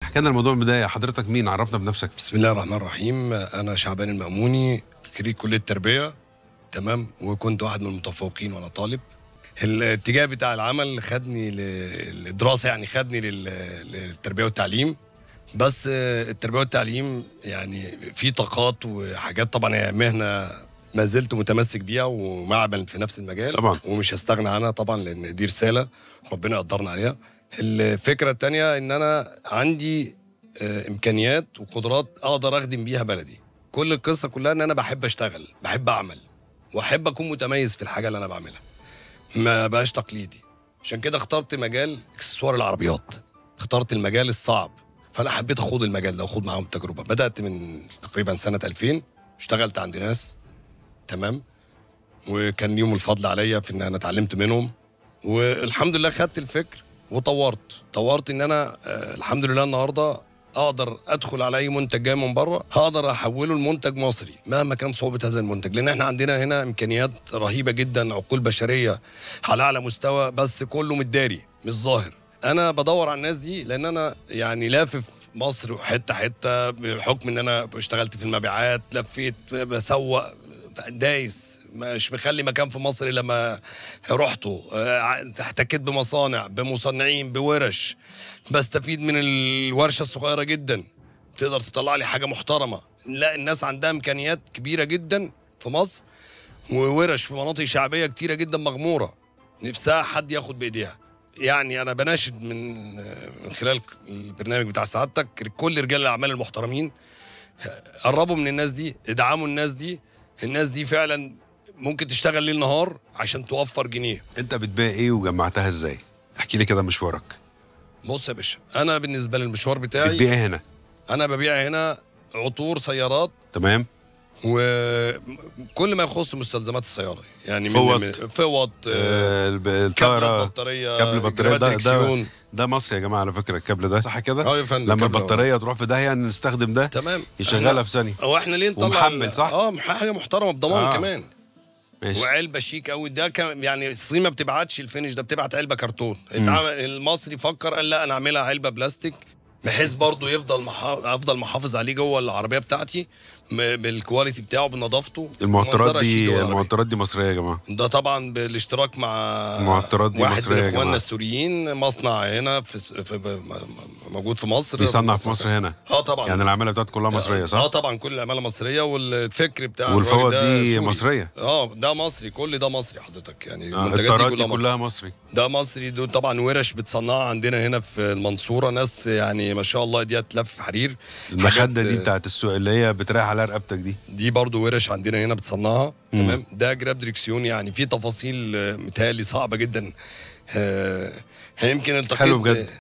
احكي لنا الموضوع من البدايه حضرتك مين عرفنا بنفسك بسم الله الرحمن الرحيم انا شعبان المأموني خريج كليه التربيه تمام وكنت واحد من المتفوقين وانا طالب الاتجاه بتاع العمل خدني للدراسه يعني خدني لل- للتربيه والتعليم بس التربيه والتعليم يعني في طاقات وحاجات طبعا هي مهنه ما زلت متمسك بيها ومعمل في نفس المجال طبعا. ومش هستغنى عنها طبعا لان دي رساله ربنا يقدرنا عليها الفكره الثانيه ان انا عندي آه، امكانيات وقدرات اقدر اخدم بيها بلدي كل القصه كلها ان انا بحب اشتغل بحب اعمل واحب اكون متميز في الحاجه اللي انا بعملها ما بقاش تقليدي عشان كده اخترت مجال اكسسوار العربيات اخترت المجال الصعب فانا حبيت اخوض المجال ده واخوض معاهم التجربه بدات من تقريبا سنه 2000 اشتغلت عند ناس تمام وكان ليهم الفضل عليا في ان انا اتعلمت منهم والحمد لله خدت الفكر وطورت طورت ان انا آه، الحمد لله النهارده اقدر ادخل على اي منتج جاي من بره هقدر احوله لمنتج مصري مهما كان صعوبه هذا المنتج لان احنا عندنا هنا امكانيات رهيبه جدا عقول بشريه على اعلى مستوى بس كله متداري مش ظاهر انا بدور على الناس دي لان انا يعني لافف مصر حته حته بحكم ان انا اشتغلت في المبيعات لفيت بسوق دايس مش مخلي مكان في مصر الا لما رحته آه، احتكيت بمصانع بمصنعين بورش بستفيد من الورشه الصغيره جدا تقدر تطلع لي حاجه محترمه لا الناس عندها امكانيات كبيره جدا في مصر وورش في مناطق شعبيه كتيره جدا مغموره نفسها حد ياخد بايديها يعني انا بناشد من من خلال البرنامج بتاع سعادتك كل رجال الاعمال المحترمين قربوا من الناس دي ادعموا الناس دي الناس دي فعلا ممكن تشتغل ليل نهار عشان توفر جنيه انت بتبيع ايه وجمعتها ازاي احكي لي كده مشوارك بص يا باشا انا بالنسبه للمشوار بتاعي بتبيع إيه هنا انا ببيع هنا عطور سيارات تمام وكل ما يخص مستلزمات السياره يعني فوط. من فوط آه، آه، الب- كابل الطائره البطاريه كابل البطاريه جرابات ده ده دركسيون. ده مصري يا جماعه على فكره الكابل ده صح كده اه يا فندم لما كابل أهو. البطاريه تروح في داهيه نستخدم ده تمام يشغلها إحنا- في ثانيه هو احنا ليه نطلع ومحمل، ال- صح؟ اه مح- حاجه محترمه بضمان آه. آه. كمان ماشي وعلبه شيك قوي ده كان يعني الصين ما بتبعتش الفينش ده بتبعت علبه كرتون اتعمل المصري فكر قال لا انا اعملها علبه بلاستيك بحيث برضه يفضل محا... افضل محافظ عليه جوه العربيه بتاعتي م- بالكواليتي بتاعه بنظافته المعطرات ومنظرها شيك دي جوه العربية. المعطرات دي مصريه يا جماعه ده طبعا بالاشتراك مع المعطرات دي واحد مصرية من يا اخواننا جماعة. السوريين مصنع هنا في, س- في ب- م- موجود في مصر بيصنع في مصر هنا اه طبعا يعني العماله بتاعته كلها مصريه اه صح طبعا كل العماله مصريه والفكر بتاع والفوط الراجل ده دي سوري. مصريه اه ده مصري كل ده مصري حضرتك يعني آه، المنتجات الطارات دي دي كلها كلها مصري مصري ده مصري دول طبعا ورش بتصنعها عندنا هنا في المنصوره ناس يعني ما شاء الله دي تلف حرير المخده حاجات، دي آه، بتاعت السوق اللي هي بتريح عليها رقبتك دي دي برضو ورش عندنا هنا بتصنعها تمام ده جراب دريكسيون يعني في تفاصيل آه، متهيألي صعبه جدا آه، يمكن التقيت حلو ب- بجد.